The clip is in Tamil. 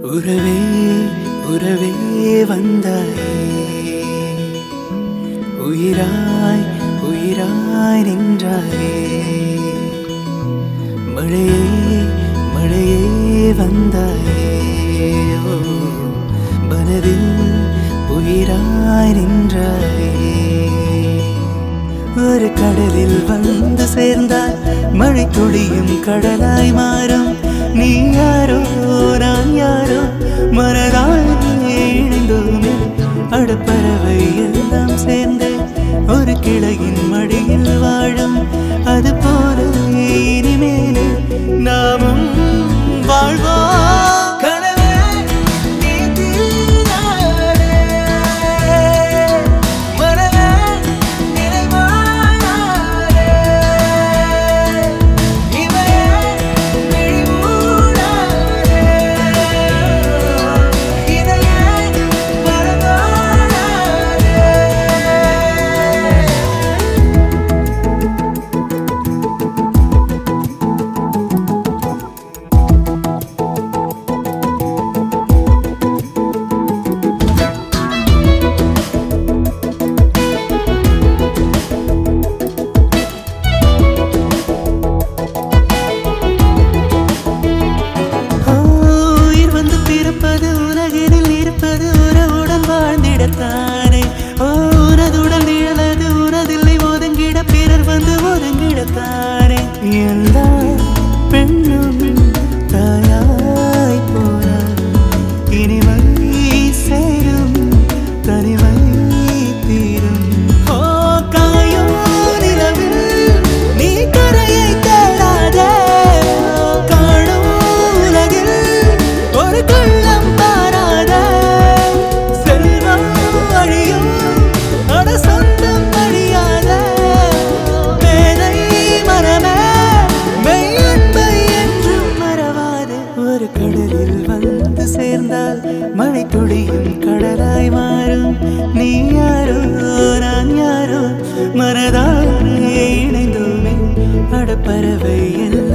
உறவே உறவே வந்தாயே உயிராய் உயிராய் நின்றாயே மழையே மழையே வந்தாயே ஓ, மனதில் உயிராய் நின்றாயே ஒரு கடலில் வந்து சேர்ந்தால் மழை துளியும் கடலாய் மாறும் நீ யாரோ நான் யாரோ மனதால் இணைந்தோமே அடுப்பறவை எல்லாம் சேர்ந்து ஒரு கிளையின் மடியில் வாழும் அது போல இனிமேலே நாமும் வாழ்வோம் கனவே நீ தீராதே. மனமே நிறைவானாதே. இவையே விழிமூடாதே. இதையே மறவானாதே. ஆ, உயிர் வந்து பிறப்பது உலகினில் இருப்பது உறவுடன் வாழ்ந்திடத்தானே ஓ, உனதுடன் நிழலது உனதில்லை ஒதுங்கிட பிறர் வந்து ஒதுங்கிடத்தானே எல்லா பெண்ணும் தாயாய் போனார் இனிமை சேரும் தனிமை தீரும் ஓ காயும் நிலவில் நீ கரையை தேடாதே காணும் உலகில் ஒரு கள்ளம் பாராதே செல்வம் அழியும் அட சொந்தம் அழியாதே மேதை மரமே மெய் அன்பை என்றும் மறவாதே ஒரு கடலில் வந்து சேர்ந்தால் மழை துளியும் கடலாய் மாறும் நீ யாரோ நான் யாரோ மனதால் இணைந்தோமே அடப்பறவை எல்லாம்